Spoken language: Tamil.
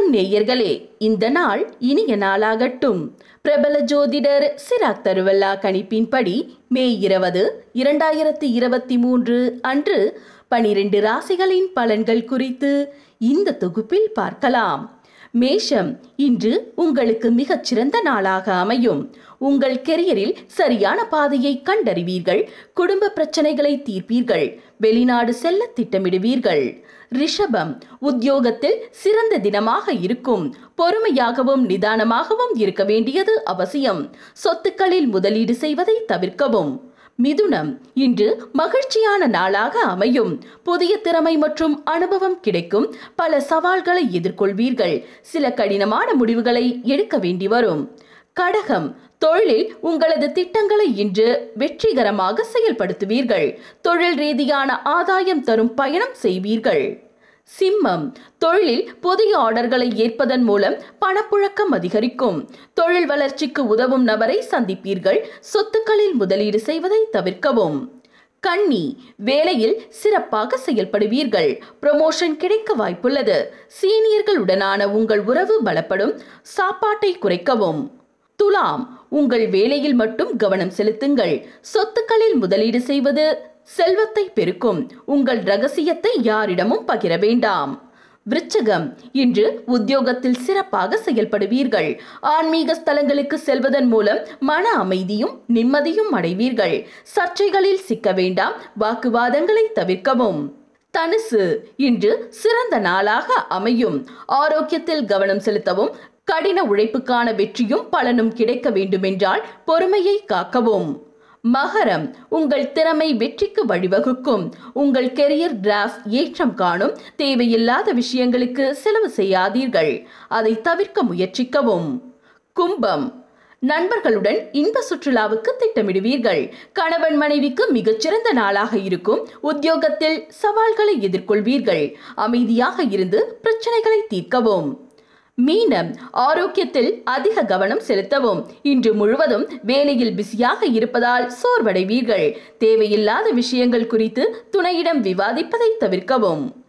நேயர்களே இந்த நாள் இனிய நாளாகட்டும் பிரபல ஜோதிடர் சிராக் தருவல்லா கணிப்பின்படி மே இருபது இரண்டாயிரத்தி இருபத்தி மூன்று அன்று பனிரெண்டு ராசிகளின் பலன்கள் குறித்து இந்த தொகுப்பில் பார்க்கலாம் மேஷம் இன்று உங்களுக்கு மிகச் சிறந்த நாளாக அமையும் உங்கள் கெரியரில் சரியான பாதையை கண்டறிவீர்கள் குடும்ப பிரச்சனைகளை தீர்ப்பீர்கள் வெளிநாடு செல்ல திட்டமிடுவீர்கள் ரிஷபம் உத்தியோகத்தில் சிறந்த தினமாக இருக்கும் பொறுமையாகவும் நிதானமாகவும் இருக்க வேண்டியது அவசியம் சொத்துக்களில் முதலீடு செய்வதை தவிர்க்கவும் மிதுனம் இன்று மகிழ்ச்சியான நாளாக அமையும் புதிய திறமை மற்றும் அனுபவம் கிடைக்கும் பல சவால்களை எதிர்கொள்வீர்கள் சில கடினமான முடிவுகளை எடுக்க வேண்டி வரும் கடகம் தொழிலில் உங்களது திட்டங்களை இன்று வெற்றிகரமாக செயல்படுத்துவீர்கள் தொழில் ரீதியான ஆதாயம் தரும் பயணம் செய்வீர்கள் சிம்மம் தொழிலில் புதிய ஆர்டர்களை ஏற்பதன் மூலம் பணப்புழக்கம் அதிகரிக்கும் தொழில் வளர்ச்சிக்கு உதவும் நபரை சந்திப்பீர்கள் சொத்துக்களில் முதலீடு செய்வதை தவிர்க்கவும் கன்னி வேலையில் சிறப்பாக செயல்படுவீர்கள் ப்ரமோஷன் கிடைக்க வாய்ப்புள்ளது சீனியர்களுடனான உங்கள் உறவு பலப்படும் சாப்பாட்டை குறைக்கவும் துலாம் உங்கள் வேலையில் மட்டும் கவனம் செலுத்துங்கள் சொத்துக்களில் முதலீடு செய்வது செல்வத்தை பெருக்கும் உங்கள் ரகசியத்தை யாரிடமும் பகிர வேண்டாம் விருச்சகம் இன்று உத்தியோகத்தில் சிறப்பாக செயல்படுவீர்கள் ஆன்மீக ஸ்தலங்களுக்கு செல்வதன் மூலம் மன அமைதியும் நிம்மதியும் அடைவீர்கள் சர்ச்சைகளில் சிக்க வேண்டாம் வாக்குவாதங்களை தவிர்க்கவும் தனுசு இன்று சிறந்த நாளாக அமையும் ஆரோக்கியத்தில் கவனம் செலுத்தவும் கடின உழைப்புக்கான வெற்றியும் பலனும் கிடைக்க வேண்டுமென்றால் பொறுமையை காக்கவும் மகரம் உங்கள் திறமை வெற்றிக்கு வழிவகுக்கும் உங்கள் கெரியர் கிராஃப் ஏற்றம் காணும் தேவையில்லாத விஷயங்களுக்கு செலவு செய்யாதீர்கள் அதை தவிர்க்க முயற்சிக்கவும் கும்பம் நண்பர்களுடன் இன்ப சுற்றுலாவுக்கு திட்டமிடுவீர்கள் கணவன் மனைவிக்கு மிகச்சிறந்த நாளாக இருக்கும் உத்தியோகத்தில் சவால்களை எதிர்கொள்வீர்கள் அமைதியாக இருந்து பிரச்சனைகளை தீர்க்கவும் மீனம் ஆரோக்கியத்தில் அதிக கவனம் செலுத்தவும் இன்று முழுவதும் வேலையில் பிஸியாக இருப்பதால் சோர்வடைவீர்கள் தேவையில்லாத விஷயங்கள் குறித்து துணையிடம் விவாதிப்பதை தவிர்க்கவும்